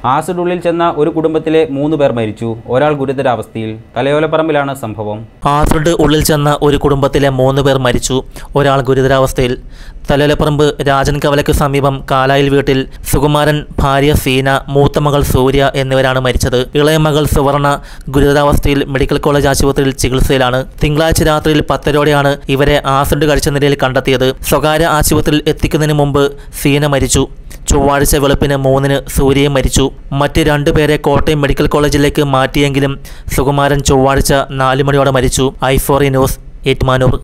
acid ഉള്ളിൽ ചെന്ന ഒരു കുടുംബത്തിലെ മൂന്ന് പേർ മരിച്ചു ഒരാൾ ഗുരുതരാവസ്ഥയിൽ തലയോലപ്പറമ്പിലാണ് സംഭവം ആസിഡ് ഉള്ളിൽ ചെന്ന ഒരു കുടുംബത്തിലെ മൂന്ന് പേർ മരിച്ചു ഒരാൾ ഗുരുതരാവസ്ഥയിൽ തലലപ്പറമ്പ് രാജൻ കവലയ്ക്ക് സമീപം കാലായിൽ വീട്ടിൽ സുകുമാരൻ ഭാര്യ സീന മൂത്ത മകൾ സൂര്യ എന്നിവരാണ് മരിച്ചത് ഇളയ മകൾ സുവർണ ഗുരുതരാവസ്ഥയിൽ മെഡിക്കൽ കോളേജ് ആശുപത്രിയിൽ ചികിത്സയിലാണ് തിങ്കളാഴ്ച രാത്രിയിൽ പത്തരോടെയാണ് ഇവരെ ആസിഡ് കഴിച്ച നിലയിൽ കണ്ടെത്തിയത് സ്വകാര്യ ആശുപത്രിയിൽ എത്തിക്കുന്നതിന് മുമ്പ് സീന മരിച്ചു ചൊവ്വാഴ്ച വെളുപ്പിന് മൂന്നിന് സൂര്യയും മരിച്ചു മറ്റ് രണ്ടുപേരെ കോട്ടയം മെഡിക്കൽ കോളേജിലേക്ക് മാറ്റിയെങ്കിലും സുകുമാരൻ ചൊവ്വാഴ്ച നാല് മണിയോടെ മരിച്ചു ഐ ഫോറി ന്യൂസ് ഏറ്റുമാനൂർ